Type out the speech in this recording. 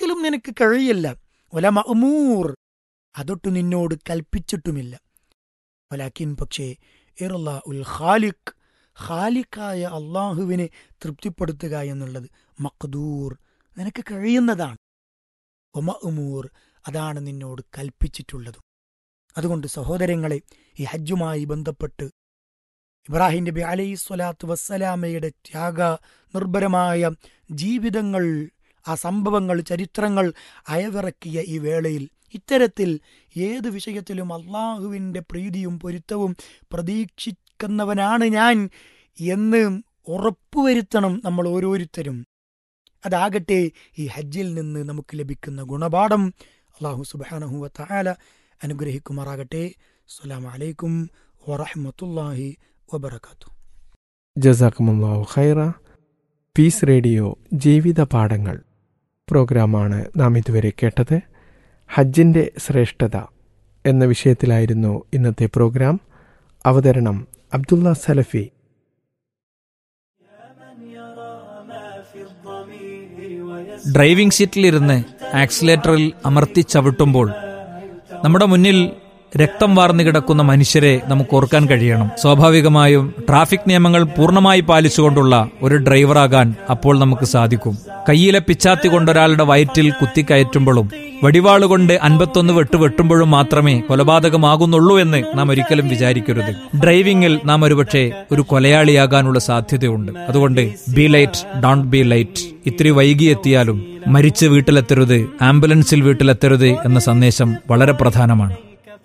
ഒരിക്കലും നിനക്ക് കഴിയില്ല ഒല മഅമൂർ അതൊട്ട് നിന്നോട് കൽപ്പിച്ചിട്ടുമില്ല വലാക്കിൻ പക്ഷേ ഇറല ഉൽ ഖാലിഖ് ഖാലിഖായ അള്ളാഹുവിനെ തൃപ്തിപ്പെടുത്തുക എന്നുള്ളത് മഖ്ദൂർ നിനക്ക് കഴിയുന്നതാണ് ഒമഅമൂർ അതാണ് നിന്നോട് കൽപ്പിച്ചിട്ടുള്ളതും അതുകൊണ്ട് സഹോദരങ്ങളെ ഈ ഹജ്ജുമായി ബന്ധപ്പെട്ട് ഇബ്രാഹിം നബി അലൈഹി സ്വലാത്തു വസ്സലാമയുടെ ത്യാഗ നിർഭരമായ ജീവിതങ്ങൾ ആ സംഭവങ്ങൾ ചരിത്രങ്ങൾ അയവിറക്കിയ ഈ വേളയിൽ ഇത്തരത്തിൽ ഏത് വിഷയത്തിലും അള്ളാഹുവിൻ്റെ പ്രീതിയും പൊരുത്തവും പ്രതീക്ഷിക്കുന്നവനാണ് ഞാൻ എന്ന് ഉറപ്പുവരുത്തണം നമ്മൾ ഓരോരുത്തരും അതാകട്ടെ ഈ ഹജ്ജിൽ നിന്ന് നമുക്ക് ലഭിക്കുന്ന ഗുണപാഠം അള്ളാഹു സുബാനഹുവ താല അനുഗ്രഹിക്കുമാറാകട്ടെ അസ്സലാമു അലൈക്കും വറഹമത്തല്ലാഹി വബർക്കാത്തു ജസാക്കുമുല്ലാഹു ഖൈറ പീസ് റേഡിയോ ജീവിത പാഠങ്ങൾ പ്രോഗ്രാമാണ് നാം ഇതുവരെ കേട്ടത് ഹജ്ജിൻ്റെ ശ്രേഷ്ഠത എന്ന വിഷയത്തിലായിരുന്നു ഇന്നത്തെ പ്രോഗ്രാം അവതരണം അബ്ദുള്ള സലഫി ഡ്രൈവിംഗ് സീറ്റിലിരുന്ന് ആക്സിലേറ്ററിൽ അമർത്തി ചവിട്ടുമ്പോൾ നമ്മുടെ മുന്നിൽ രക്തം വാർന്നു കിടക്കുന്ന മനുഷ്യരെ നമുക്ക് ഓർക്കാൻ കഴിയണം സ്വാഭാവികമായും ട്രാഫിക് നിയമങ്ങൾ പൂർണ്ണമായി പാലിച്ചുകൊണ്ടുള്ള ഒരു ഡ്രൈവറാകാൻ അപ്പോൾ നമുക്ക് സാധിക്കും കയ്യിലെ പിച്ചാത്തി കൊണ്ടൊരാളുടെ വയറ്റിൽ കുത്തിക്കയറ്റുമ്പോഴും വടിവാളുകൊണ്ട് അൻപത്തൊന്ന് വെട്ട് വെട്ടുമ്പോഴും മാത്രമേ കൊലപാതകമാകുന്നുള്ളൂ എന്ന് നാം ഒരിക്കലും വിചാരിക്കരുത് ഡ്രൈവിംഗിൽ നാം ഒരുപക്ഷെ ഒരു കൊലയാളിയാകാനുള്ള സാധ്യതയുണ്ട് അതുകൊണ്ട് be late don't be late ഇത്തിരി വൈകിയെത്തിയാലും മരിച്ച് വീട്ടിലെത്തരുത് ആംബുലൻസിൽ വീട്ടിലെത്തരുത് എന്ന സന്ദേശം വളരെ പ്രധാനമാണ്